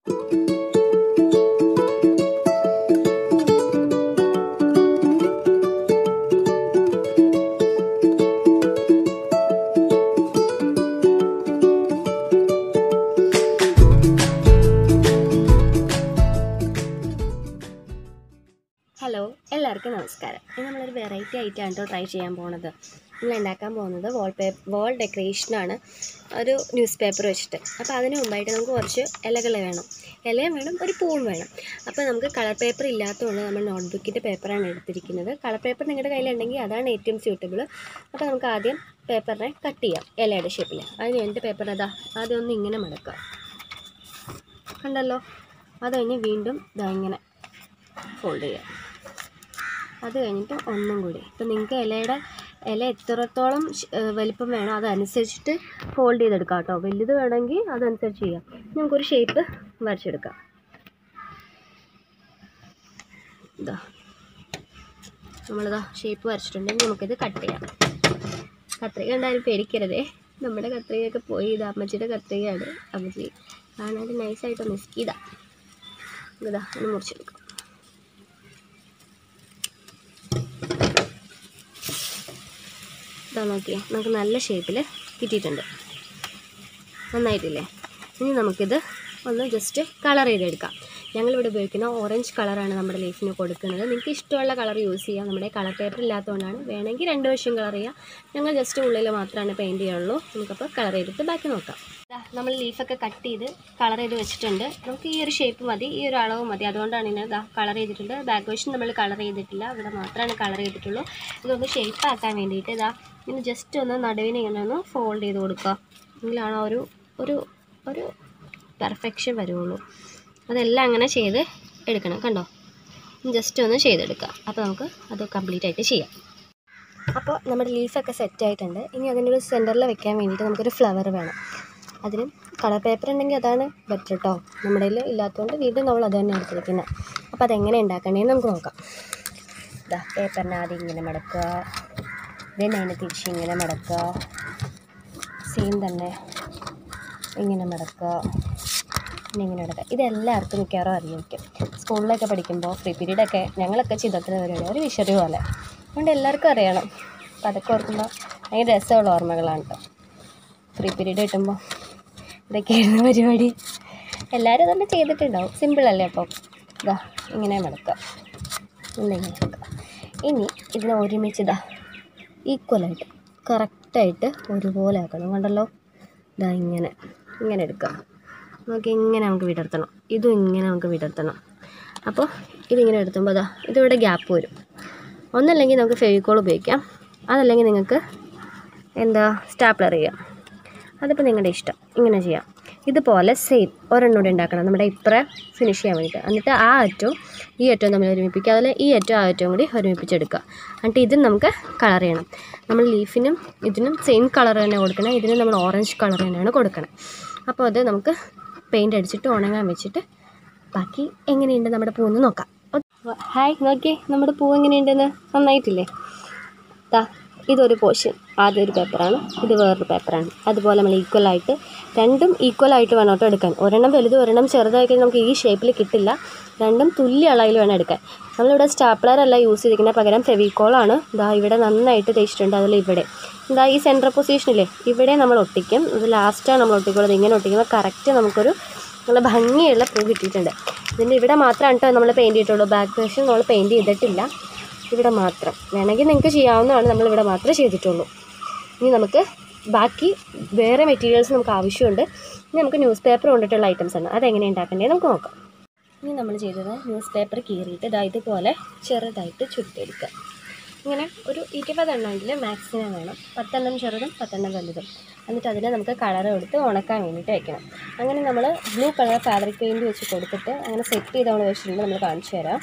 hello എല്ലാവർക്കും നമസ്കാരം ഇത് നമ്മളൊരു വെറൈറ്റി ആയിട്ടാണ് കേട്ടോ ട്രൈ ചെയ്യാൻ പോണത് നമ്മൾ ഉണ്ടാക്കാൻ പോകുന്നത് വാൾ പേപ്പർ വാൾ ഡെക്കറേഷനാണ് ഒരു ന്യൂസ് പേപ്പർ വെച്ചിട്ട് അപ്പോൾ അതിന് മുമ്പായിട്ട് നമുക്ക് കുറച്ച് ഇലകൾ വേണം ഇലയും വേണം ഒരു പൂവും വേണം അപ്പോൾ നമുക്ക് കളർ പേപ്പർ ഇല്ലാത്തതുകൊണ്ട് നമ്മൾ നോട്ട്ബുക്കിൻ്റെ പേപ്പറാണ് എടുത്തിരിക്കുന്നത് കളർ പേപ്പർ നിങ്ങളുടെ കയ്യിലുണ്ടെങ്കിൽ അതാണ് ഏറ്റവും സ്യൂട്ടബിൾ അപ്പോൾ നമുക്ക് ആദ്യം പേപ്പറിനെ കട്ട് ചെയ്യാം ഇലയുടെ ഷേപ്പിൽ അതിന് എൻ്റെ പേപ്പർ അതാ ആദ്യം ഒന്ന് ഇങ്ങനെ മടക്കുക കണ്ടല്ലോ അത് കഴിഞ്ഞ് വീണ്ടും ഇതാ ഇങ്ങനെ ഫോൾഡ് ചെയ്യുക അത് കഴിഞ്ഞിട്ട് ഒന്നും കൂടി ഇപ്പം നിങ്ങൾക്ക് ഇലയുടെ ഇല എത്രത്തോളം ശ്- ഏഹ് വലിപ്പം വേണോ അതനുസരിച്ചിട്ട് ഫോൾഡ് ചെയ്തെടുക്കാം കേട്ടോ വലുത് വേണമെങ്കിൽ അതനുസരിച്ച് ചെയ്യാം ഇനി നമുക്കൊരു ഷേപ്പ് വരച്ചെടുക്കാം ഇതാ നമ്മളിതാ ഷേപ്പ് വരച്ചിട്ടുണ്ടെങ്കിൽ നമുക്കിത് കട്ട് ചെയ്യാം കത്രിക ഉണ്ടായാലും പേടിക്കരുതേ നമ്മുടെ കത്രികയൊക്കെ പോയി ഇത് അമ്മച്ചിയുടെ കത്രികയാണ് അമ്മച്ചി കാണാണ്ട് നൈസായിട്ട് മിസ്ക് ചെയ്താ ഇതാ ഒന്ന് മുറിച്ചെടുക്കാം ഇതാ നോക്കിയേ നമുക്ക് നല്ല ഷേപ്പിൽ കിട്ടിയിട്ടുണ്ട് നന്നായിട്ടില്ലേ ഇനി നമുക്കിത് ഒന്ന് ജസ്റ്റ് കളർ ചെയ്തെടുക്കാം ഞങ്ങളിവിടെ ഉപയോഗിക്കുന്ന ഓറഞ്ച് കളറാണ് നമ്മുടെ ലീഫിന് കൊടുക്കുന്നത് നിങ്ങൾക്ക് ഇഷ്ടമുള്ള കളർ യൂസ് ചെയ്യാം നമ്മുടെ കളർ പേപ്പർ ഇല്ലാത്തതുകൊണ്ടാണ് വേണമെങ്കിൽ രണ്ട് വശം കളർ ചെയ്യാം ഞങ്ങൾ ജസ്റ്റ് ഉള്ളിൽ മാത്രമാണ് പെയിൻറ്റ് ചെയ്യുള്ളൂ നമുക്കപ്പോൾ കളർ ചെയ്തിട്ട് ബാക്കി നോക്കാം ദാ, നമ്മൾ ലീഫൊക്കെ കട്ട് ചെയ്ത് കളർ ചെയ്ത് വെച്ചിട്ടുണ്ട് നമുക്ക് ഈ ഒരു ഷേപ്പ് മതി ഈ ഒരു അളവ് മതി അതുകൊണ്ടാണ് ഇങ്ങനെ ഇതാ കളർ ചെയ്തിട്ടുണ്ട് ബാക്ക് വശം നമ്മൾ കളർ ചെയ്തിട്ടില്ല ഇവിടെ മാത്രമാണ് കളർ ചെയ്തിട്ടുള്ളൂ ഇതൊന്ന് ഷേപ്പ് ആക്കാൻ വേണ്ടിയിട്ട് ഇതാ ഇങ്ങനെ ജസ്റ്റ് ഒന്ന് നടുവിന് ഇങ്ങനെ ഒന്ന് ഫോൾഡ് ചെയ്ത് കൊടുക്കുക എങ്കിലാണ് ആ ഒരു ഒരു ഒരു പെർഫെക്ഷൻ വരുള്ളൂ അതെല്ലാം അങ്ങനെ ചെയ്ത് എടുക്കണം കണ്ടോ ജസ്റ്റ് ഒന്ന് ചെയ്തെടുക്കുക അപ്പോൾ നമുക്ക് അത് കംപ്ലീറ്റ് ആയിട്ട് ചെയ്യാം അപ്പോൾ നമ്മുടെ ലീഫൊക്കെ സെറ്റ് ആയിട്ടുണ്ട് ഇനി അതിൻ്റെ ഒരു സെൻറ്ററിൽ വെക്കാൻ വേണ്ടിയിട്ട് നമുക്കൊരു ഫ്ലവർ വേണം അതിനും കളർ പേപ്പർ ഉണ്ടെങ്കിൽ അതാണ് ബെറ്റർ കേട്ടോ നമ്മുടെ കയ്യിൽ ഇല്ലാത്തതുകൊണ്ട് വീണ്ടും നമ്മൾ അത് തന്നെ എടുത്തിരിക്കുന്നത് അപ്പോൾ അതെങ്ങനെ ഉണ്ടാക്കണേന്ന് നമുക്ക് നോക്കാം ഇതാ പേപ്പറിനെ ആദ്യം ഇങ്ങനെ മടക്കുക then അതിനെ തിരിച്ച് ഇങ്ങനെ മടക്കുക സെയിം തന്നെ ഇങ്ങനെ മടക്കുക പിന്നെ ഇങ്ങനെ മടക്കുക ഇതെല്ലാവർക്കും മിക്കവാറും അറിയായിരിക്കും സ്കൂളിലൊക്കെ പഠിക്കുമ്പോൾ ഫ്രീ പീരീഡൊക്കെ ഞങ്ങളൊക്കെ ചെയ്തിട്ടുള്ള പരിപാടി ഒരു വിഷറി പോലെ അതുകൊണ്ട് എല്ലാവർക്കും അറിയണം അപ്പോൾ അതൊക്കെ ഓർക്കുമ്പോൾ ഭയങ്കര രസമുള്ള ഓർമ്മകളാണ് കേട്ടോ ഫ്രീ പീരീഡ് കിട്ടുമ്പോൾ ഇതൊക്കെയായിരുന്നു പരിപാടി എല്ലാവരും തന്നെ ചെയ്തിട്ടുണ്ടാവും സിമ്പിളല്ലേ അപ്പോൾ ഇതാ ഇങ്ങനെ മടക്കുക ഇങ്ങനെ മടക്കുക ഇനി ഇതിനെ ഒരുമിച്ച് ഇതാ ഈക്വലായിട്ട് കറക്റ്റായിട്ട് ഒരുപോലെ ആക്കണം കണ്ടല്ലോ ഇതാ ഇങ്ങനെ ഇങ്ങനെ എടുക്കുക നമുക്ക് ഇങ്ങനെ നമുക്ക് വിടർത്തണം ഇതും ഇങ്ങനെ നമുക്ക് വിടർത്തണം അപ്പോൾ ഇതിങ്ങനെ എടുത്തുമ്പോൾ ഇതാ ഇതിവിടെ ഗ്യാപ്പ് വരും ഒന്നല്ലെങ്കിൽ നമുക്ക് ഫെവിക്കോൾ ഉപയോഗിക്കാം അതല്ലെങ്കിൽ നിങ്ങൾക്ക് എന്താ സ്റ്റാപ്ലർ ചെയ്യാം അതിപ്പോൾ നിങ്ങളുടെ ഇഷ്ടം ഇങ്ങനെ ചെയ്യാം ഇതുപോലെ സെയിം ഒരെണ്ണം കൂടി ഉണ്ടാക്കണം നമ്മുടെ ഇപ്പറ ഫിനിഷ് ചെയ്യാൻ വേണ്ടിയിട്ട് എന്നിട്ട് ആ അറ്റവും ഈ അറ്റവും തമ്മിൽ ഒരുമിപ്പിക്കുക അതുപോലെ ഈ അറ്റവും ആ അറ്റവും കൂടി ഒരുമിപ്പിച്ചെടുക്കുക എന്നിട്ട് ഇതും നമുക്ക് കളർ ചെയ്യണം നമ്മൾ ലീഫിനും ഇതിനും സെയിം കളർ തന്നെ കൊടുക്കണം ഇതിനും നമ്മൾ ഓറഞ്ച് കളർ തന്നെയാണ് കൊടുക്കണം അപ്പോൾ അത് നമുക്ക് പെയിൻ്റ് അടിച്ചിട്ട് ഉണങ്ങാൻ വെച്ചിട്ട് ബാക്കി എങ്ങനെയുണ്ട് നമ്മുടെ പൂവെന്ന് നോക്കാം ഹായ് നോക്കിയേ നമ്മുടെ പൂവ് എങ്ങനെയുണ്ടെന്ന് നന്നായിട്ടില്ലേ ദാ ഇതൊരു പോർഷൻ ആദ്യം ഒരു പേപ്പറാണ് ഇത് വേറൊരു പേപ്പറാണ് അതുപോലെ നമ്മൾ ഈക്വലായിട്ട് രണ്ടും ഈക്വലായിട്ട് വേണം കേട്ടോ എടുക്കാൻ ഒരെണ്ണം വലുത് ഒരെണ്ണം ചെറുതായി കഴിഞ്ഞാൽ നമുക്ക് ഈ ഷേപ്പിൽ കിട്ടില്ല രണ്ടും തുല്യ അളവിൽ വേണം എടുക്കാൻ നമ്മളിവിടെ സ്റ്റാപ്ലർ അല്ല യൂസ് ചെയ്തിരിക്കുന്നത് പകരം ഫെവിക്കോളാണ് ഇതാ ഇവിടെ നന്നായിട്ട് തേച്ചിട്ടുണ്ട് അതിൽ ഇവിടെ ഇതാ ഈ സെൻട്രൽ പൊസിഷനില്ലേ ഇവിടെ നമ്മൾ ഒട്ടിക്കും ഇത് ലാസ്റ്റാണ് നമ്മൾ ഒട്ടിക്കുള്ളത് ഇങ്ങനെ ഒട്ടിക്കുമ്പോൾ കറക്റ്റ് നമുക്കൊരു നല്ല ഭംഗിയുള്ള പൂ കിട്ടിയിട്ടുണ്ട് ഇതിൻ്റെ ഇവിടെ മാത്രമാണ് കേട്ടോ നമ്മൾ പെയിൻറ്റ് ചെയ്തിട്ടുള്ളൂ ബാക്ക് വശം നമ്മൾ പെയിൻറ്റ് ചെയ്തിട്ടില്ല ഇവിടെ മാത്രം വേണമെങ്കിൽ നിങ്ങൾക്ക് ചെയ്യാവുന്നതാണ് നമ്മളിവിടെ മാത്രമേ ചെയ്തിട്ടുള്ളൂ ഇനി നമുക്ക് ബാക്കി വേറെ മെറ്റീരിയൽസ് നമുക്ക് ആവശ്യമുണ്ട് ഇനി നമുക്ക് ന്യൂസ് പേപ്പർ കൊണ്ടിട്ടുള്ള ഐറ്റംസ് ആണ് അതെങ്ങനെ ഉണ്ടാക്കേണ്ടത് നമുക്ക് നോക്കാം ഇനി നമ്മൾ ചെയ്തത് ന്യൂസ് പേപ്പർ കീറിയിട്ട് ഇതാ ഇതുപോലെ ചെറുതായിട്ട് ചുട്ടെടുക്കുക ഇങ്ങനെ ഒരു ഇരുപതെണ്ണമെങ്കിൽ മാക്സിമം വേണം പത്തെണ്ണം ചെറുതും പത്തെണ്ണം വലുതും എന്നിട്ട് അതിനെ നമുക്ക് കളർ കൊടുത്ത് ഉണക്കാൻ വേണ്ടിയിട്ട് വെക്കണം അങ്ങനെ നമ്മൾ ബ്ലൂ കളർ ഫാബ്രിക് പെയിൻറ്റ് വെച്ച് കൊടുത്തിട്ട് അങ്ങനെ സെറ്റ് ചെയ്ത് നമ്മൾ വെച്ചിട്ടുണ്ട് നമ്മൾ കാണിച്ചു തരാം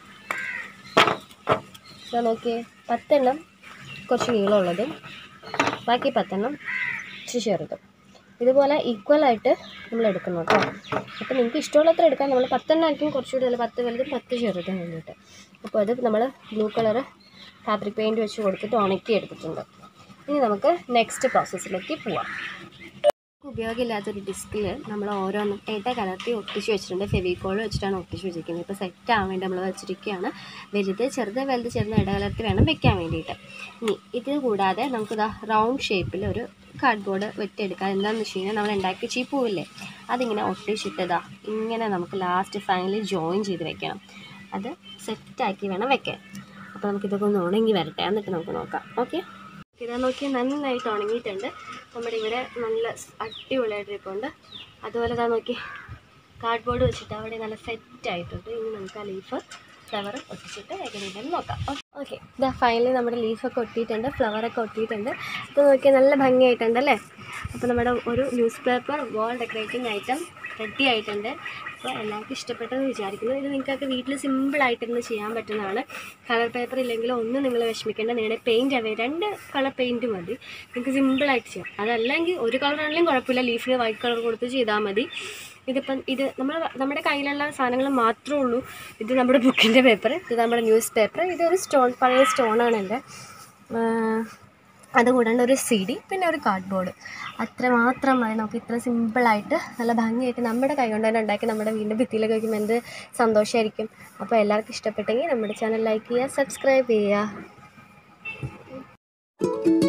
ഇതാ നോക്കിയേ പത്തെണ്ണം കുറച്ച് നീളമുള്ളതും ബാക്കി പത്തെണ്ണം ഇച്ചിരി ചെറുതും ഇതുപോലെ ഈക്വലായിട്ട് നമ്മൾ എടുക്കണം കേട്ടോ അപ്പോൾ നിങ്ങൾക്ക് ഇഷ്ടമുള്ളത്ര എടുക്കാം നമ്മൾ പത്തെണ്ണം ആയിരിക്കും കുറച്ചുകൂടി നല്ല പത്ത് വലുതും പത്ത് ചെറുതും വേണ്ടിയിട്ട് അപ്പോൾ അത് നമ്മൾ ബ്ലൂ കളർ ഫാബ്രിക് പെയിൻറ്റ് വെച്ച് കൊടുത്തിട്ട് ഉണക്കി എടുത്തിട്ടുണ്ട് ഇനി നമുക്ക് നെക്സ്റ്റ് പ്രോസസ്സിലേക്ക് പോവാം ഉപയോഗമില്ലാത്തൊരു ഡിസ്കിൽ നമ്മൾ ഓരോന്നും ഏട്ട കലർത്തി ഒട്ടിച്ച് വെച്ചിട്ടുണ്ട് ഫെവിക്കോൾ വെച്ചിട്ടാണ് ഒട്ടിച്ച് വെച്ചിരിക്കുന്നത് ഇപ്പോൾ സെറ്റ് ആവാൻ വേണ്ടി നമ്മൾ വെച്ചിരിക്കുകയാണ് വലുത് ചെറുത് വലുത് ചെറുത് ഇടകലർത്തി വേണം വെക്കാൻ വേണ്ടിയിട്ട് ഇനി ഇത് കൂടാതെ നമുക്കിതാ റൗണ്ട് ഷേപ്പിൽ ഒരു കാർഡ്ബോർഡ് വെട്ടിയെടുക്കാം എന്താണെന്ന് വെച്ച് കഴിഞ്ഞാൽ നമ്മൾ ഉണ്ടാക്കിയ ചീ പൂവില്ലേ അതിങ്ങനെ ഒട്ടിച്ചിട്ടതാ ഇങ്ങനെ നമുക്ക് ലാസ്റ്റ് ഫൈനലി ജോയിൻ ചെയ്ത് വെക്കണം അത് സെറ്റാക്കി വേണം വെക്കാൻ അപ്പോൾ നമുക്കിതൊക്കെ ഒന്ന് ഉണങ്ങി വരട്ടെ എന്നിട്ട് നമുക്ക് നോക്കാം ഓക്കെ ഇതാ നോക്കി നന്നായിട്ട് ഉണങ്ങിയിട്ടുണ്ട് നമ്മുടെ ഇവിടെ നല്ല അടിപൊളിയായിട്ട് ഇരിപ്പുണ്ട് അതുപോലെ ഇതാ നോക്കി കാർഡ്ബോർഡ് വെച്ചിട്ട് അവിടെ നല്ല സെറ്റ് ആയിട്ടുണ്ട് ഇനി നമുക്ക് ആ ലീഫ് ഫ്ലവർ ഒട്ടിച്ചിട്ട് എങ്ങനെയുണ്ടെന്ന് നോക്കാം ഓക്കെ ഇതാ ഫൈനലി നമ്മുടെ ലീഫൊക്കെ ഒട്ടിയിട്ടുണ്ട് ഫ്ലവറൊക്കെ ഒട്ടിയിട്ടുണ്ട് ഇപ്പോൾ നോക്കിയാൽ നല്ല ഭംഗിയായിട്ടുണ്ട് അല്ലേ അപ്പോൾ നമ്മുടെ ഒരു newspaper wall decorating item ready ആയിട്ടുണ്ട് അപ്പോൾ എല്ലാവർക്കും ഇഷ്ടപ്പെട്ടെന്ന് വിചാരിക്കുന്നു ഇത് നിങ്ങൾക്കൊക്കെ വീട്ടിൽ സിമ്പിളായിട്ടിരുന്ന് ചെയ്യാൻ പറ്റുന്നതാണ് കളർ പേപ്പർ ഇല്ലെങ്കിലും ഒന്നും നിങ്ങൾ വിഷമിക്കേണ്ട നിങ്ങളുടെ പെയിൻറ്റ് അവേ രണ്ട് കളർ പെയിൻറ്റ് മതി നിങ്ങൾക്ക് സിമ്പിളായിട്ട് ചെയ്യാം അതല്ലെങ്കിൽ ഒരു കളർ ആണെങ്കിലും കുഴപ്പമില്ല ലീഫിൽ വൈറ്റ് കളർ കൊടുത്ത് ചെയ്താൽ മതി ഇതിപ്പം ഇത് നമ്മൾ നമ്മുടെ കയ്യിലുള്ള സാധനങ്ങൾ മാത്രമേ ഉള്ളൂ ഇത് നമ്മുടെ ബുക്കിൻ്റെ പേപ്പർ ഇത് നമ്മുടെ ന്യൂസ് പേപ്പർ ഇതൊരു സ്റ്റോൺ പഴയ സ്റ്റോണാണ് എൻ്റെ അതുകൂടാണ്ട് ഒരു സി ഡി പിന്നെ ഒരു കാർഡ്ബോർഡ് അത്ര മാത്രം മതി നമുക്ക് ഇത്ര സിമ്പിളായിട്ട് നല്ല ഭംഗിയായിട്ട് നമ്മുടെ കൈ കൊണ്ട് തന്നെ ഉണ്ടാക്കി നമ്മുടെ വീടിൻ്റെ ഭിത്തിയിലൊക്കെ വയ്ക്കുമ്പോൾ എന്ത് സന്തോഷമായിരിക്കും അപ്പോൾ എല്ലാവർക്കും ഇഷ്ടപ്പെട്ടെങ്കിൽ നമ്മുടെ ചാനൽ ലൈക്ക് ചെയ്യുക സബ്സ്ക്രൈബ് ചെയ്യുക